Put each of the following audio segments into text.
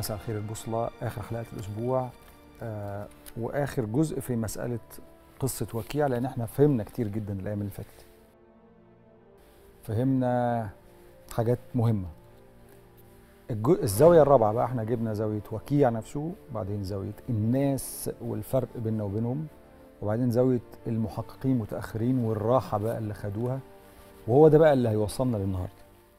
مساء الخير البوصلة آخر حلقة الأسبوع آه وآخر جزء في مسألة قصة وكيع لأن احنا فهمنا كتير جدا الأيام اللي فاتت فهمنا حاجات مهمة الجو... الزاوية الرابعة بقى احنا جبنا زاوية وكيع نفسه وبعدين زاوية الناس والفرق بيننا وبينهم وبعدين زاوية المحققين متأخرين والراحة بقى اللي خدوها وهو ده بقى اللي هيوصلنا للنهارده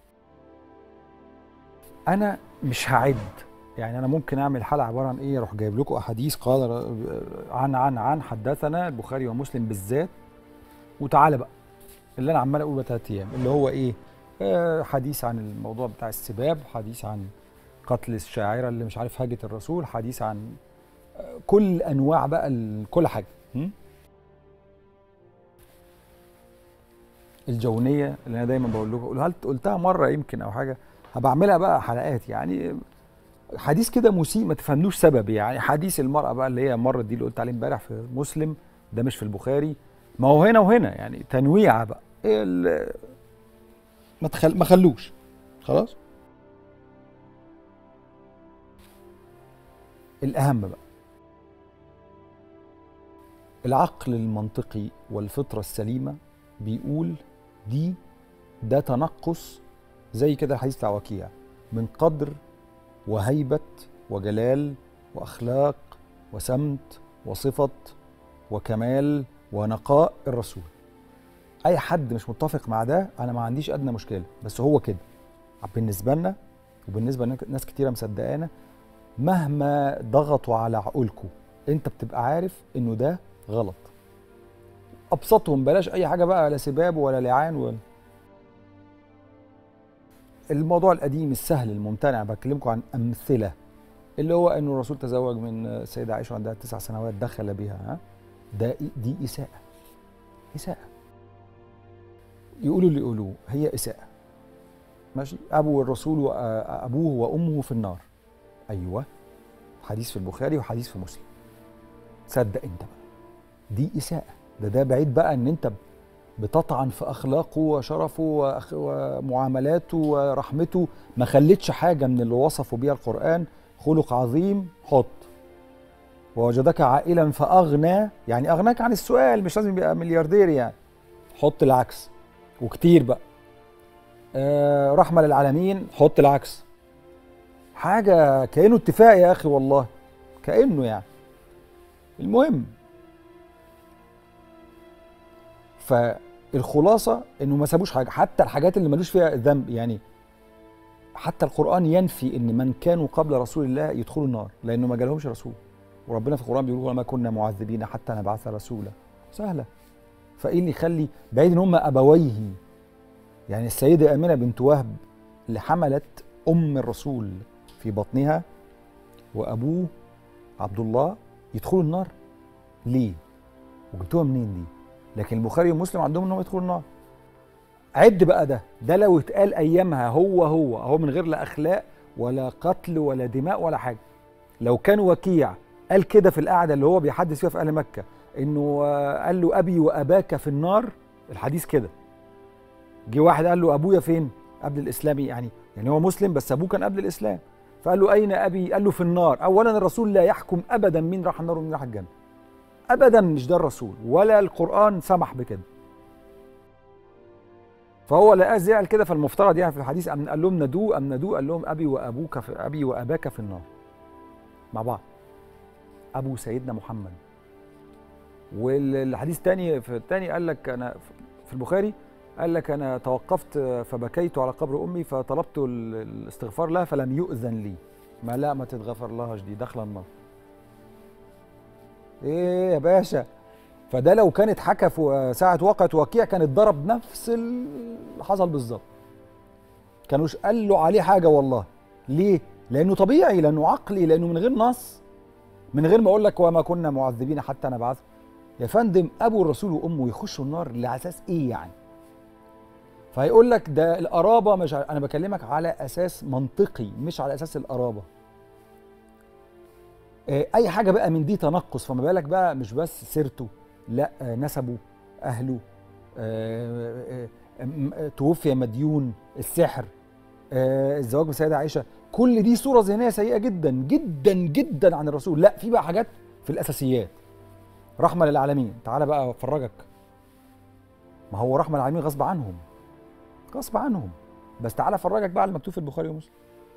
انا مش هعد يعني انا ممكن اعمل حلقه عباره عن ايه اروح جايب لكم احاديث قال عن عن عن حدثنا البخاري ومسلم بالذات وتعالى بقى اللي انا عمال اقوله ثلاث ايام اللي هو ايه آه حديث عن الموضوع بتاع السباب حديث عن قتل الشاعره اللي مش عارف هاجت الرسول حديث عن آه كل انواع بقى ال- كل حاجه م? الجونيه اللي انا دايما بقول لكم هل قلتها مره يمكن او حاجه هبقى اعملها بقى حلقات يعني حديث كده مسيء ما تفهملوش سبب يعني حديث المرأة بقى اللي هي مرة دي اللي قلت عليه امبارح في مسلم ده مش في البخاري ما هو هنا وهنا يعني تنويعة بقى إيه ال- ما تخل... ما خلوش خلاص الأهم بقى العقل المنطقي والفطرة السليمة بيقول دي ده تنقص زي كده الحديث بتاع وكيع من قدر وهيبة وجلال وأخلاق وسمت وصفة وكمال ونقاء الرسول أي حد مش متفق مع ده أنا ما عنديش أدنى مشكلة بس هو كده بالنسبة لنا وبالنسبة لناس كتيرة مصدقانا مهما ضغطوا على عقولكم أنت بتبقى عارف إنه ده غلط أبسطهم بلاش أي حاجة بقى لا سباب ولا لعان ولا الموضوع القديم السهل الممتنع بكلمكم عن امثله اللي هو انه الرسول تزوج من السيده عائشه عندها تسع سنوات دخل بها ها ده دي اساءه اساءه يقولوا اللي يقولوه هي اساءه ماشي ابو الرسول وابوه وامه في النار ايوه حديث في البخاري وحديث في مسلم صدق انت بقى دي اساءه ده ده بعيد بقى ان انت بتطعن في اخلاقه وشرفه وأخ... ومعاملاته ورحمته ما خلتش حاجه من اللي وصفوا بيها القران خلق عظيم حط ووجدك عائلا فاغنى يعني اغناك عن السؤال مش لازم يبقى ملياردير يعني حط العكس وكتير بقى آه رحمه للعالمين حط العكس حاجه كانه اتفاق يا اخي والله كانه يعني المهم فالخلاصه انه ما سابوش حاجه حتى الحاجات اللي ملوش فيها ذنب يعني حتى القران ينفي ان من كانوا قبل رسول الله يدخلوا النار لانه ما جالهمش رسول وربنا في القران بيقول وما كنا معذبين حتى نبعث رسولا سهله فايه اللي يخلي بعيد ان هم ابويه يعني السيده امنه بنت وهب اللي حملت ام الرسول في بطنها وابوه عبد الله يدخلوا النار ليه وجبتوها منين دي لكن البخاري ومسلم عندهم انهم يدخلوا النار عد بقى ده ده لو اتقال ايامها هو هو هو من غير لا اخلاق ولا قتل ولا دماء ولا حاجه لو كان وكيع قال كده في القعده اللي هو بيحدث فيها في اهل مكه انه آه، قال له ابي واباك في النار الحديث كده جه واحد قال له ابويا فين قبل الاسلام يعني يعني هو مسلم بس ابوه كان قبل الاسلام فقال له اين ابي قال له في النار اولا الرسول لا يحكم ابدا مين راح النار ومين راح الجنه ابدا مش ده الرسول ولا القران سمح بكده فهو لقاه زعل كده فالمفترض يعني في الحديث أم قال لهم ندوه ام ندوه قال لهم ابي وابوك في ابي واباك في النار مع بعض ابو سيدنا محمد والحديث الثاني في الثاني قال لك انا في البخاري قال لك انا توقفت فبكيت على قبر امي فطلبت ال- الاستغفار لها فلم يؤذن لي ما لا ما تتغفر لهاش دي داخله النار ايه يا باشا فده لو كانت حكى في ساعة وقعة وكيع كان اتضرب نفس اللي حصل بالظبط كانوش قال له عليه حاجة والله ليه؟ لأنه طبيعي لأنه عقلي لأنه من غير نص من غير ما أقول لك وما كنا معذبين حتى نبعث يا فندم أبو الرسول وأمه يخشوا النار على أساس إيه يعني؟ فهيقول لك ده القرابة مش ع- أنا بكلمك على أساس منطقي مش على أساس القرابة آه، اي حاجه بقى من دي تنقص فما بالك بقى مش بس سيرته لا آه، نسبه اهله آه، آه، م- آه، توفي مديون السحر آه، الزواج بسيدة عائشة كل دي صوره ذهنيه سيئه جدا جدا جدا عن الرسول لا في بقى حاجات في الاساسيات رحمه للعالمين تعالى بقى افرجك ما هو رحمه للعالمين غصب عنهم غصب عنهم بس تعالى افرجك بقى على المكتوب في البخاري ومسلم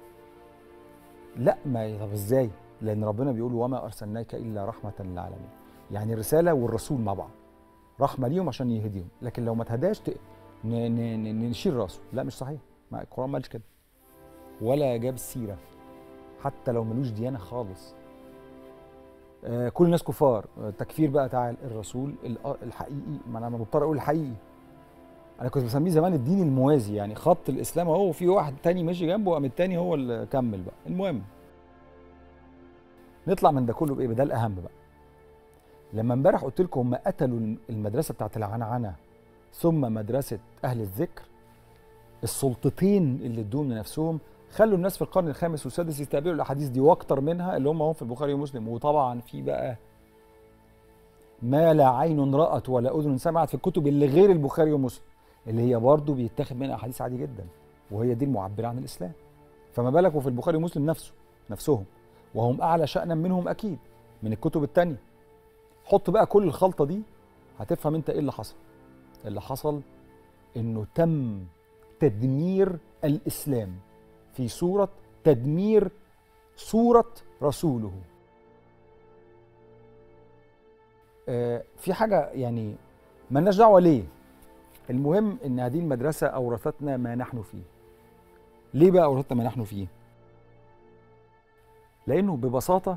لا ما طب ازاي لان ربنا بيقول وما ارسلناك الا رحمه للعالمين يعني الرساله والرسول مع بعض رحمه ليهم عشان يهديهم لكن لو ما اتهداش ت... ن... ن... ن... نشيل راسه لا مش صحيح ما القران ما قالش كده ولا جاب سيره حتى لو ملوش ديانه خالص آه كل الناس كفار آه تكفير بقى تعال الرسول الحقيقي ما انا مضطر اقول الحقيقي انا كنت بسميه زمان الدين الموازي يعني خط الاسلام اهو وفي واحد تاني ماشي جنبه وقام التاني هو اللي كمل بقى المهم نطلع من ده كله بايه ده الاهم بقى لما امبارح قلت لكم هم قتلوا المدرسه بتاعت العنعنه ثم مدرسه اهل الذكر السلطتين اللي ادوهم لنفسهم خلوا الناس في القرن الخامس والسادس يستقبلوا الاحاديث دي واكتر منها اللي هم هم في البخاري ومسلم وطبعا في بقى ما لا عين رأت ولا أذن سمعت في الكتب اللي غير البخاري ومسلم اللي هي برضه بيتاخد منها أحاديث عادي جدا وهي دي المعبرة عن الإسلام فما بالك وفي البخاري ومسلم نفسه نفسهم وهم أعلى شأنا منهم أكيد من الكتب التانية حط بقى كل الخلطة دي هتفهم أنت إيه اللي حصل اللي حصل إنه تم تدمير الإسلام في صورة تدمير صورة رسوله آه في حاجة يعني ملناش دعوة ليه المهم ان هذه المدرسة اورثتنا ما نحن فيه ليه بقى اورثتنا ما نحن فيه لانه ببساطة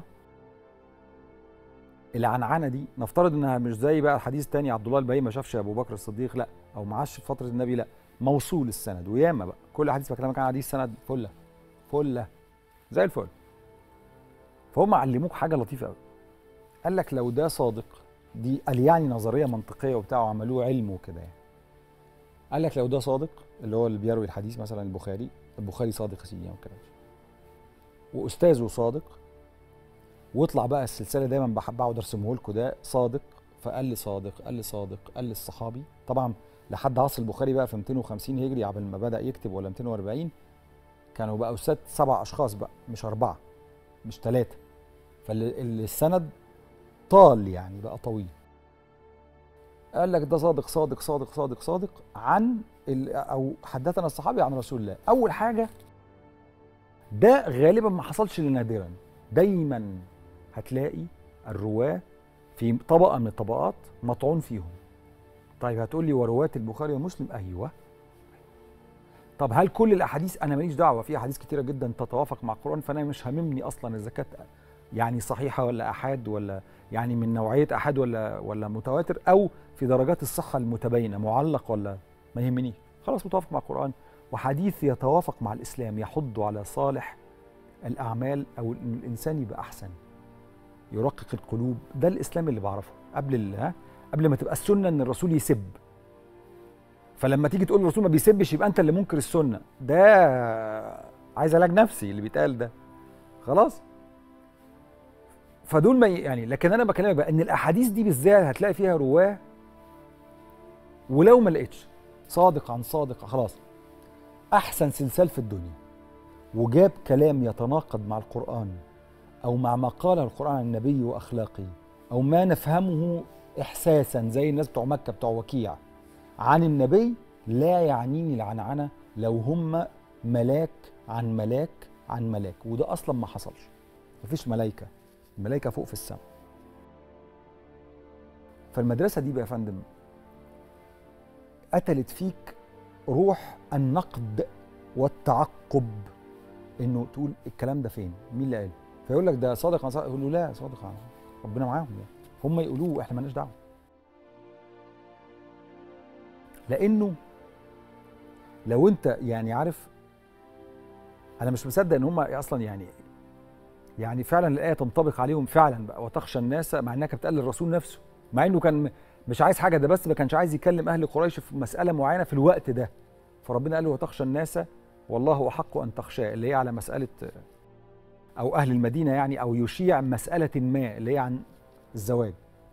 العنعنة دي نفترض انها مش زي بقى الحديث الثاني عبد الله البهي ما شافش ابو بكر الصديق لا او ما عاش في فترة النبي لا موصول السند وياما بقى كل حديث بكلمك عن حديث سند فله فله زي الفل فهم علموك حاجه لطيفه قوي قال لك لو ده صادق دي قال يعني نظريه منطقيه وبتاع وعملوه علم وكده يعني قال لك لو ده صادق اللي هو اللي بيروي الحديث مثلا البخاري البخاري صادق يا سيدي وكده واستاذه صادق واطلع بقى السلسله دايما بحب اقعد ارسمه لكم ده صادق فقال لي صادق قال لي صادق قال لي الصحابي طبعا لحد عصر البخاري بقى في 250 هجري قبل ما بدا يكتب ولا 240 كانوا بقوا ست سبع اشخاص بقى مش اربعه مش ثلاثه فالسند طال يعني بقى طويل قال لك ده صادق صادق صادق صادق صادق عن او حدثنا الصحابي عن رسول الله اول حاجه ده غالبا ما حصلش نادرا دايما هتلاقي الرواه في طبقه من الطبقات مطعون فيهم طيب هتقول لي ورواة البخاري ومسلم ايوه طب هل كل الاحاديث انا ماليش دعوه في احاديث كتيره جدا تتوافق مع القران فانا مش هاممني اصلا اذا كانت يعني صحيحه ولا احاد ولا يعني من نوعيه احاد ولا ولا متواتر او في درجات الصحه المتباينه معلق ولا ما يهمنيش خلاص متوافق مع القران وحديث يتوافق مع الاسلام يحض على صالح الاعمال او ان الانسان يبقى احسن يرقق القلوب ده الاسلام اللي بعرفه قبل ها قبل ما تبقى السنه ان الرسول يسب فلما تيجي تقول الرسول ما بيسبش يبقى انت اللي منكر السنه ده عايز علاج نفسي اللي بيتقال ده خلاص فدول ما يعني لكن انا بكلمك بقى ان الاحاديث دي بالذات هتلاقي فيها رواه ولو ما لقيتش صادق عن صادق خلاص احسن سلسال في الدنيا وجاب كلام يتناقض مع القران او مع ما قاله القران عن النبي واخلاقه او ما نفهمه احساسا زي الناس بتوع مكه بتوع وكيع عن النبي لا يعنيني العنعنه لو هم ملاك عن ملاك عن ملاك وده اصلا ما حصلش مفيش ملائكه الملائكه فوق في السماء فالمدرسه دي بقى يا فندم قتلت فيك روح النقد والتعقب انه تقول الكلام ده فين مين اللي قال فيقول لك ده صادق عن صادق يقول له لا صادق عن ربنا معاهم يعني هم يقولوه احنا مالناش دعوه لانه لو انت يعني عارف انا مش مصدق ان هم اصلا يعني يعني فعلا الايه تنطبق عليهم فعلا بقى وتخشى الناس مع انها كانت بتقال للرسول نفسه مع انه كان مش عايز حاجه ده بس ما كانش عايز يكلم اهل قريش في مساله معينه في الوقت ده فربنا قال له وتخشى الناس والله احق ان تخشاه اللي هي على مساله او اهل المدينه يعني او يشيع مساله ما اللي هي عن الزواج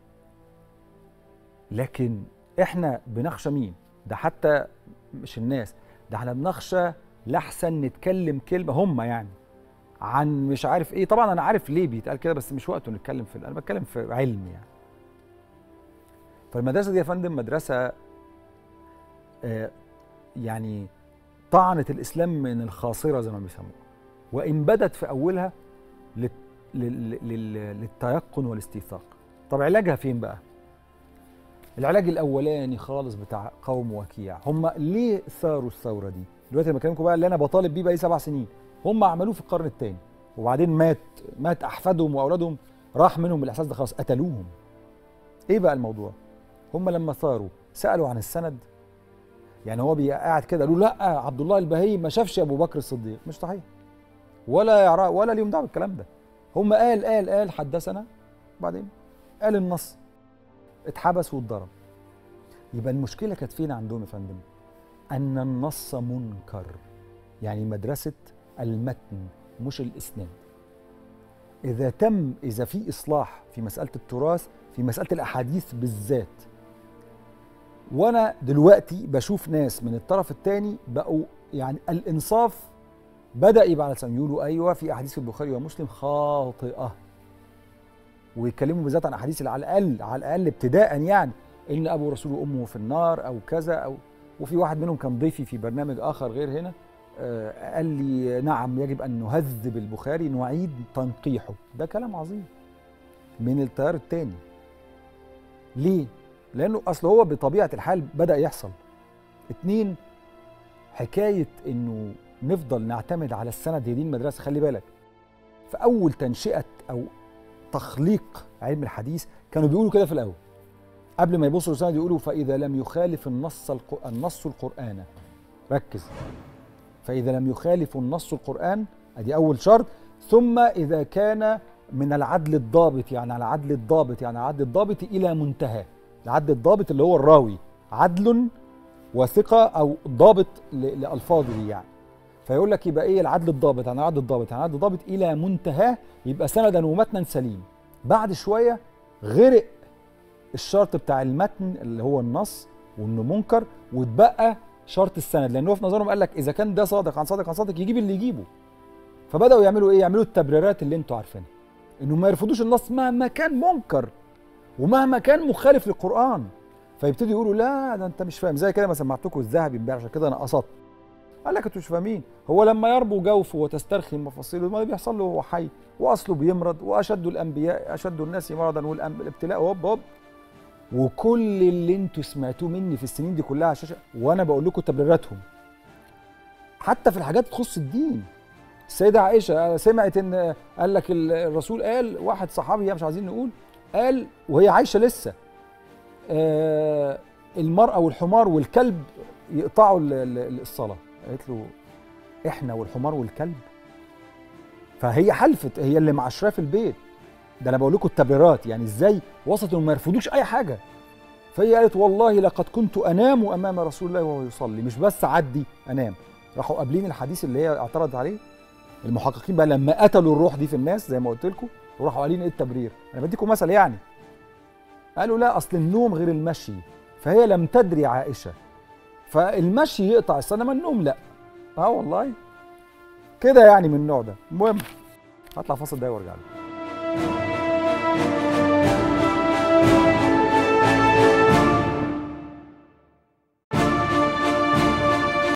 لكن احنا بنخشى مين ده حتى مش الناس ده احنا بنخشى لحسن نتكلم كلمه هم يعني عن مش عارف ايه طبعا انا عارف ليه بيتقال كده بس مش وقته نتكلم في انا بتكلم في علم يعني فالمدرسه دي يا فندم مدرسه آه يعني طعنت الاسلام من الخاصره زي ما بيسموها وان بدت في اولها لل- لل- لل- للتيقن والاستيثاق طب علاجها فين بقى العلاج الاولاني خالص بتاع قوم وكيع هم ليه ثاروا الثوره دي دلوقتي لما بكلمكم بقى اللي انا بطالب بيه بقى سبع سنين هم عملوه في القرن الثاني وبعدين مات مات احفادهم واولادهم راح منهم الاحساس ده خلاص قتلوهم ايه بقى الموضوع هم لما ثاروا سالوا عن السند يعني هو بي- قاعد كده قالوا لا عبد الله البهي ما شافش ابو بكر الصديق مش صحيح ولا يعرف ولا ليهم دعوه بالكلام ده هم قال قال قال حدثنا بعدين قال النص اتحبس واتضرب يبقى المشكله كانت فين عندهم يا فندم ان النص منكر يعني مدرسه المتن مش الاسناد اذا تم اذا في اصلاح في مساله التراث في مساله الاحاديث بالذات وانا دلوقتي بشوف ناس من الطرف الثاني بقوا يعني الانصاف بدا يبقى على لسان يقولوا ايوه في احاديث في البخاري ومسلم خاطئه ويتكلموا بالذات عن احاديث اللي على الاقل على الاقل ابتداء يعني ان ابو رسول امه في النار او كذا او وفي واحد منهم كان ضيفي في برنامج اخر غير هنا آه، قال لي نعم يجب ان نهذب البخاري نعيد تنقيحه ده كلام عظيم من التيار الثاني ليه لانه اصل هو بطبيعه الحال بدا يحصل اتنين حكايه انه نفضل نعتمد على السند هي دي المدرسه خلي بالك في اول تنشئه او تخليق علم الحديث كانوا بيقولوا كده في الاول قبل ما يبصوا للسند يقولوا فاذا لم يخالف النص الق- النص القران ركز فاذا لم يخالف النص القران ادي اول شرط ثم اذا كان من العدل الضابط يعني على عدل الضابط يعني عدل الضابط الى منتهى العدل الضابط اللي هو الراوي عدل وثقه او ضابط ل- لالفاظه يعني فيقول لك يبقى ايه العدل الضابط يعني عدل الضابط يعني عدل الضابط الى منتهاه يبقى سندا ومتنا سليم بعد شويه غرق الشرط بتاع المتن اللي هو النص وانه منكر واتبقى شرط السند لانه في نظرهم قال لك اذا كان ده صادق عن صادق عن صادق يجيب اللي يجيبه فبداوا يعملوا ايه يعملوا التبريرات اللي انتوا عارفينها انه ما يرفضوش النص مهما كان منكر ومهما كان مخالف للقران فيبتدوا يقولوا لا ده انت مش فاهم زي كده ما سمعتكم الذهبي امبارح عشان كده انا قصدت قال لك انتوا مش فاهمين هو لما يربو جوفه وتسترخي مفاصيله ما بيحصل له وهو حي واصله بيمرض واشد الانبياء اشد الناس مرضا والابتلاء هوب هوب وكل اللي انتوا سمعتوه مني في السنين دي كلها على الشاشه وانا بقول لكم تبريراتهم حتى في الحاجات تخص الدين السيدة عائشة سمعت ان قال لك الرسول قال واحد صحابي مش عايزين نقول قال وهي عايشة لسه آه المرأة والحمار والكلب يقطعوا ال- ال- الصلاة قالت له احنا والحمار والكلب فهي حلفت هي اللي معشراه في البيت ده انا بقول لكم التبريرات يعني ازاي وصلت انهم ما يرفضوش اي حاجه فهي قالت والله لقد كنت انام امام رسول الله وهو يصلي مش بس عدي انام راحوا قابلين الحديث اللي هي اعترضت عليه المحققين بقى لما قتلوا الروح دي في الناس زي ما قلت لكم وراحوا قايلين ايه التبرير انا بديكم مثل يعني قالوا لا اصل النوم غير المشي فهي لم تدري عائشه فالمشي يقطع الصلاه انما النوم لا اه والله كده يعني من النوع ده المهم هطلع فاصل ده وارجع لكم